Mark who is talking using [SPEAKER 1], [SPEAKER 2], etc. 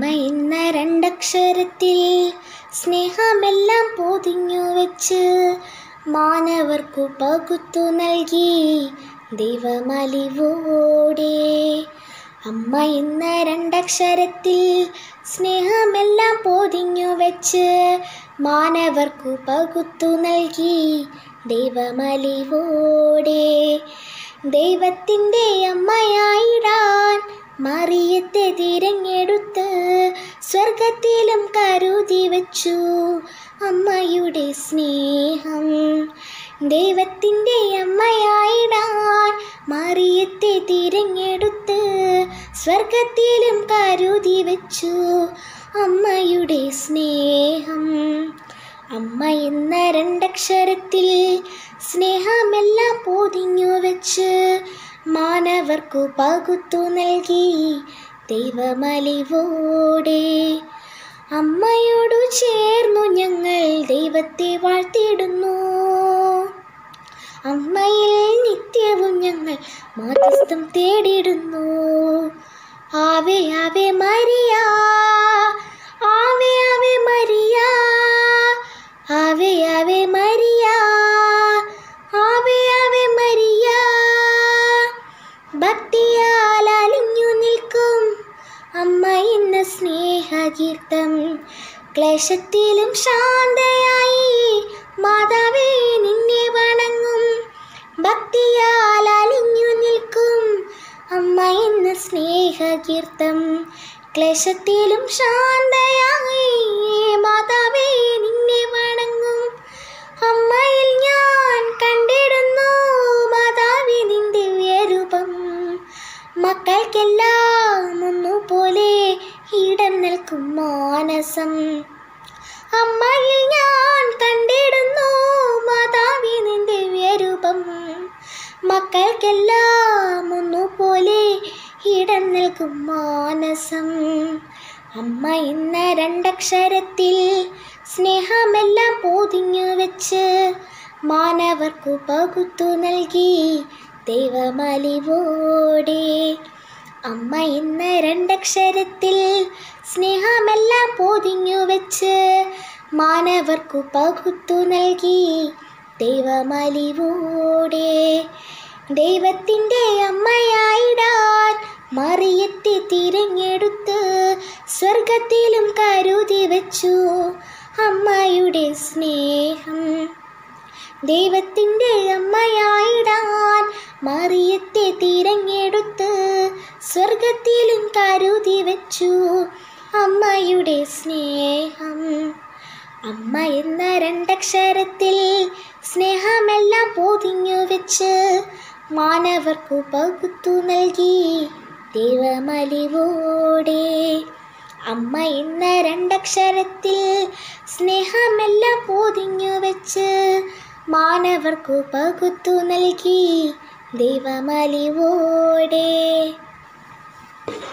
[SPEAKER 1] അമ്മ എന്ന രണ്ടക്ഷരത്തിൽ സ്നേഹമെല്ലാം പൊതിഞ്ഞു വെച്ച് മാനവർക്കു പകുത്തു നൽകി ദൈവമലിവോടെ അമ്മ എന്ന രണ്ടക്ഷരത്തിൽ സ്നേഹമെല്ലാം പൊതിഞ്ഞു വെച്ച് മാനവർക്കു പകുത്തു നൽകി ദൈവമലിവോടെ ദൈവത്തിൻ്റെ അമ്മയായിടാൻ മറിയത്തെ തിരഞ്ഞെടുത്ത് സ്വർഗത്തിലും കരുതി വെച്ചു അമ്മയുടെ സ്നേഹം ദൈവത്തിൻ്റെ അമ്മയായിടാൻ മറിയത്തെ തിരഞ്ഞെടുത്ത് സ്വർഗത്തിലും കരുതി വെച്ചു അമ്മയുടെ സ്നേഹം അമ്മ എന്ന രണ്ടക്ഷരത്തിൽ സ്നേഹമെല്ലാം പൊതിഞ്ഞു വെച്ച് മാനവർക്കു പകുത്തു നൽകി ദൈവമലിവോടെ അമ്മയോടു ചേർന്നു ഞങ്ങൾ ദൈവത്തെ വാഴ്ത്തിയിടുന്നു അമ്മയിൽ നിത്യവും ഞങ്ങൾ മാധ്യസ്ഥം തേടിയിടുന്നു ave ave Maria ave ave Maria ave ave Maria ave ave Maria ഭക്തിയാൽ അലിഞ്ഞു നിൽക്കും അമ്മ എന്ന സ്നേഹകീർത്തം ക്ലേശത്തിലും ശാന്തയായി മാതാവേ നിന്നെ വണങ്ങും ഭക്തിയാൽ അലിഞ്ഞു നിൽക്കും അമ്മ എന്ന സ്നേഹകീർത്തം ക്ലേശത്തിലും ശാന്തയായി മാതാവേ നിന്നെ വണങ്ങും അമ്മയിൽ ഞാൻ കണ്ടിടുന്നു മാതാവി നിന്റെ വ്യരൂപം മക്കൾക്കെല്ലാം ഒന്നുപോലെ ഇടം നിൽക്കും മാനസം അമ്മയിൽ ഞാൻ കണ്ടിടുന്നു മാതാവി നിന്റെ വ്യരൂപം മക്കൾക്കെല്ലാം ഒന്നുപോലെ ഇടം നിൽക്കും മാനസം അമ്മ എന്ന രണ്ടക്ഷരത്തിൽ സ്നേഹമെല്ലാം പൊതിഞ്ഞു വെച്ച് മാനവർക്കു പകുത്തു നൽകി ദൈവമലിവോടെ അമ്മ എന്ന രണ്ടക്ഷരത്തിൽ സ്നേഹമെല്ലാം പൊതിഞ്ഞു വെച്ച് മാനവർക്കു പകുത്തു നൽകി ദൈവമലിവോടെ ദൈവത്തിൻ്റെ അമ്മയായിടാൻ മറിയത്തെ തിരഞ്ഞെടുത്ത് സ്വർഗത്തിലും കരുതി വെച്ചു അമ്മയുടെ സ്നേഹം ദൈവത്തിൻ്റെ അമ്മയായിടാൻ മറിയത്തെ തിരഞ്ഞെടുത്ത് സ്വർഗത്തിലും കരുതി വെച്ചു അമ്മയുടെ സ്നേഹം അമ്മ എന്ന രണ്ടക്ഷരത്തിൽ സ്നേഹമെല്ലാം പൊതിഞ്ഞു വെച്ച് മാനവർക്കു പകുത്തു നൽകി ദൈവമലിവോടെ അമ്മ എന്ന രണ്ടക്ഷരത്തിൽ സ്നേഹമെല്ലാം പൊതിഞ്ഞു വെച്ച് മാനവർക്കു പകുത്തു നൽകി ദൈവമലിവോടെ